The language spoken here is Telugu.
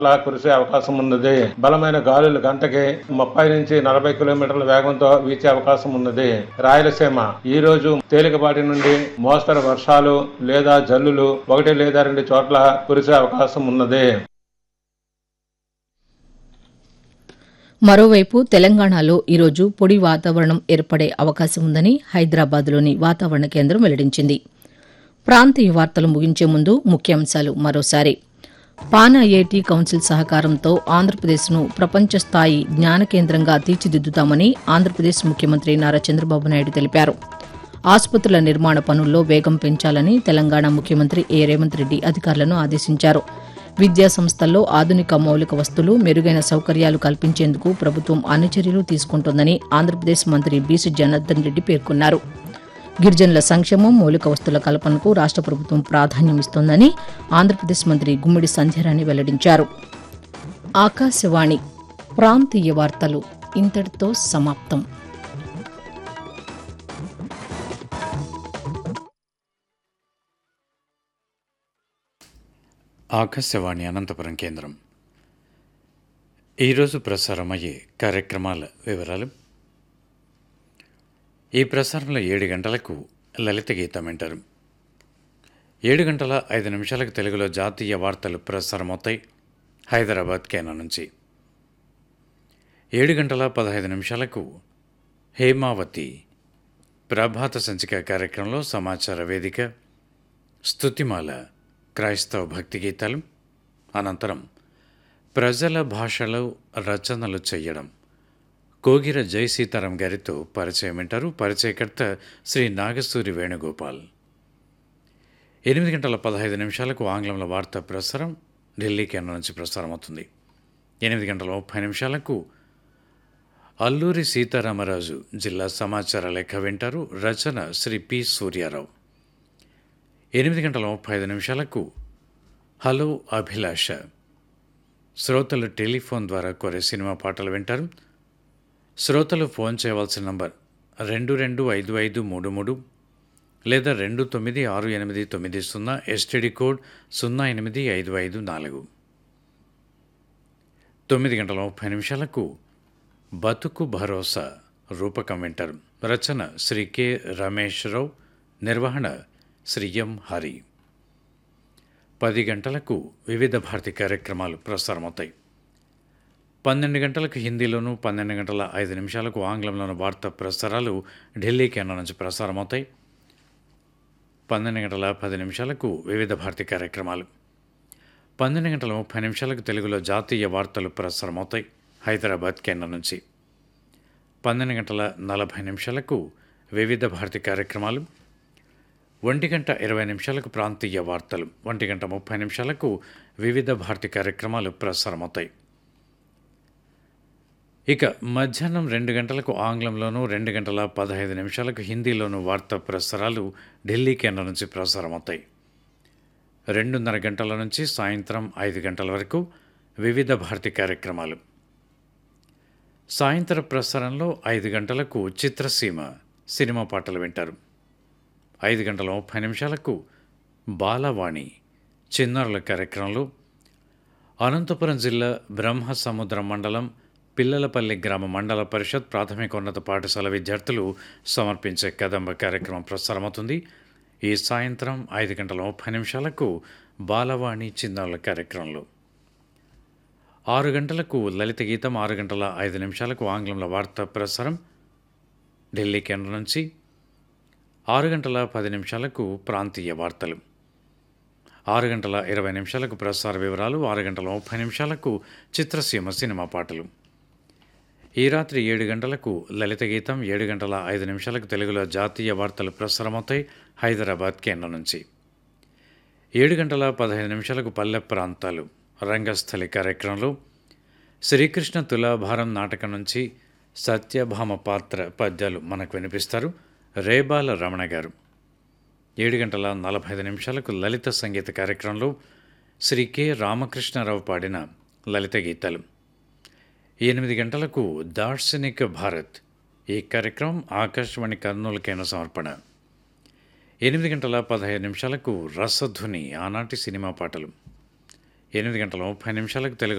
లా కురిసే అవకాశం ఉన్నది బలమైన గాలులు గంటకి ముప్పై నుంచి నలభై కిలోమీటర్ల వేగంతో వీచే అవకాశం ఉన్నది రాయలసీమ ఈ రోజు తేలికపాటి నుండి మోస్తరు వర్షాలు లేదా జల్లులు ఒకటి లేదా రెండు చోట్ల కురిసే అవకాశం ఉన్నది మరోవైపు తెలంగాణలో ఈరోజు పొడి వాతావరణం ఏర్పడే అవకాశం ఉందని హైదరాబాద్లోని వాతావరణ కేంద్రం వెల్లడించింది ప్రాంతీయ వార్తలు ముగించే ముందు ముఖ్యాంశాలు మరోసారి పాన్ ఐఐటి కౌన్సిల్ సహకారంతో ఆంధ్రప్రదేశ్ను ప్రపంచ స్థాయి జ్ఞాన కేంద్రంగా తీర్చిదిద్దుతామని ఆంధ్రప్రదేశ్ ముఖ్యమంత్రి నారా చంద్రబాబు నాయుడు తెలిపారు ఆసుపత్రుల నిర్మాణ పనుల్లో వేగం పెంచాలని తెలంగాణ ముఖ్యమంత్రి ఏ రేవంత్ రెడ్డి అధికారులను ఆదేశించారు విద్యా సంస్థల్లో ఆధునిక మౌలిక వస్తువులు మెరుగైన సౌకర్యాలు కల్పించేందుకు ప్రభుత్వం అన్ని చర్యలు తీసుకుంటోందని ఆంధ్రప్రదేశ్ మంత్రి బీసీ జనార్దన్ రెడ్డి పేర్కొన్నారు గిరిజనుల సంక్షేమం మౌలిక వస్తువుల కల్పనకు రాష్ట ప్రభుత్వం ప్రాధాన్యమిస్తోందని ఆంధ్రప్రదేశ్ మంత్రి గుమ్మిడి సంధ్యారాణి వెల్లడించారు ఆకాశవాణి ప్రాంతీయ వార్తలు ఇంతటితో సమాప్తం ఆకాశవాణి అనంతపురం కేంద్రం ఈరోజు ప్రసారమయ్యే కార్యక్రమాల వివరాలు ఈ ప్రసారంలో ఏడు గంటలకు లలిత గీతం వింటారు ఏడు గంటల ఐదు నిమిషాలకు తెలుగులో జాతీయ వార్తలు ప్రసారమవుతాయి హైదరాబాద్ కేంద్రం నుంచి ఏడు గంటల పదహైదు నిమిషాలకు హేమావతి ప్రభాత సంచిక కార్యక్రమంలో సమాచార వేదిక స్తుతిమాల క్రైస్తవ భక్తి గీతాలు అనంతరం ప్రజల భాషలో రచనలు చేయడం కోగిర జై సీతారాం గారితో పరిచయం వింటారు పరిచయకర్త శ్రీ నాగసూరి వేణుగోపాల్ ఎనిమిది గంటల పదహైదు నిమిషాలకు ఆంగ్లంలో వార్తా ప్రసారం ఢిల్లీ కేంద్రం నుంచి ప్రసారం అవుతుంది ఎనిమిది గంటల ముప్పై నిమిషాలకు అల్లూరి సీతారామరాజు జిల్లా సమాచార లేఖ వింటారు రచన శ్రీ పి సూర్యారావు ఎనిమిది గంటల ముప్పై ఐదు నిమిషాలకు హలో అభిలాష శ్రోతలు టెలిఫోన్ ద్వారా కోరే సినిమా పాటలు వింటారు శ్రోతలు ఫోన్ చేయవలసిన నంబర్ రెండు రెండు ఐదు ఐదు మూడు మూడు లేదా రెండు తొమ్మిది ఆరు ఎనిమిది తొమ్మిది సున్నా ఎస్టీడీ కోడ్ సున్నా ఎనిమిది ఐదు ఐదు నాలుగు తొమ్మిది గంటల ముప్పై నిమిషాలకు బతుకు భరోసా రూపకం వింటారు రచన శ్రీ కె రమేష్ రావు నిర్వహణ శ్రీ ఎం హరి పది గంటలకు వివిధ భారతి కార్యక్రమాలు ప్రసారమవుతాయి పన్నెండు గంటలకు హిందీలోను పన్నెండు గంటల ఐదు నిమిషాలకు ఆంగ్లంలోను వార్తా ప్రసారాలు ఢిల్లీ కేంద్రం నుంచి ప్రసారమవుతాయి పన్నెండు గంటల పది నిమిషాలకు వివిధ భారతి కార్యక్రమాలు పన్నెండు గంటల ముప్పై నిమిషాలకు తెలుగులో జాతీయ వార్తలు ప్రసారమవుతాయి హైదరాబాద్ కేంద్రం నుంచి పన్నెండు గంటల నలభై నిమిషాలకు వివిధ భారతి కార్యక్రమాలు ఒంటి గంట ఇరవై నిమిషాలకు ప్రాంతీయ వార్తలు ఒంటి గంట ముప్పై నిమిషాలకు వివిధ భారతి కార్యక్రమాలు ప్రసారమవుతాయి ఇక మధ్యాహ్నం రెండు గంటలకు ఆంగ్లంలోనూ రెండు గంటల పదహైదు నిమిషాలకు హిందీలోనూ వార్తా ప్రసారాలు ఢిల్లీ కేంద్రం నుంచి ప్రసారమవుతాయి రెండున్నర గంటల నుంచి సాయంత్రం ఐదు గంటల వరకు వివిధ భారతి కార్యక్రమాలు సాయంత్రం ప్రసారంలో ఐదు గంటలకు చిత్రసీమ సినిమా పాటలు వింటారు ఐదు గంటల ముప్పై నిమిషాలకు బాలవాణి చిన్నారుల కార్యక్రమంలో అనంతపురం జిల్లా బ్రహ్మసముద్రం మండలం పిల్లలపల్లి గ్రామ మండల పరిషత్ ప్రాథమికోన్నత పాఠశాల విద్యార్థులు సమర్పించే కదంబ కార్యక్రమం ప్రసారమవుతుంది ఈ సాయంత్రం ఐదు గంటల ముప్పై నిమిషాలకు బాలవాణి చిన్నారుల కార్యక్రమంలో ఆరు గంటలకు లలిత గీతం ఆరు గంటల ఐదు నిమిషాలకు ఆంగ్లంలో వార్తా ప్రసారం ఢిల్లీ కేంద్రం నుంచి ఆరు గంటల పది నిమిషాలకు ప్రాంతీయ వార్తలు ఆరు గంటల ఇరవై నిమిషాలకు ప్రసార వివరాలు ఆరు గంటల ముప్పై నిమిషాలకు చిత్రసీమ సినిమా పాటలు ఈ రాత్రి ఏడు గంటలకు లలిత గీతం ఏడు గంటల ఐదు నిమిషాలకు తెలుగులో జాతీయ వార్తలు ప్రసారమవుతాయి హైదరాబాద్ కేంద్రం నుంచి ఏడు గంటల పదహైదు నిమిషాలకు పల్లె ప్రాంతాలు రంగస్థలి కార్యక్రమంలో శ్రీకృష్ణ తులాభారం నాటకం నుంచి సత్యభామ పాత్ర పద్యాలు మనకు వినిపిస్తారు రేబాల రమణ గారు ఏడు గంటల నలభై ఐదు నిమిషాలకు లలిత సంగీత కార్యక్రమంలో శ్రీ కె రామకృష్ణారావు పాడిన లలిత గీతాలు ఎనిమిది గంటలకు దార్శనిక భారత్ ఈ కార్యక్రమం ఆకాశవాణి కర్నూలు కేంద్ర సమర్పణ ఎనిమిది గంటల పదహైదు నిమిషాలకు రసధ్వని ఆనాటి సినిమా పాటలు ఎనిమిది గంటల ముప్పై నిమిషాలకు తెలుగు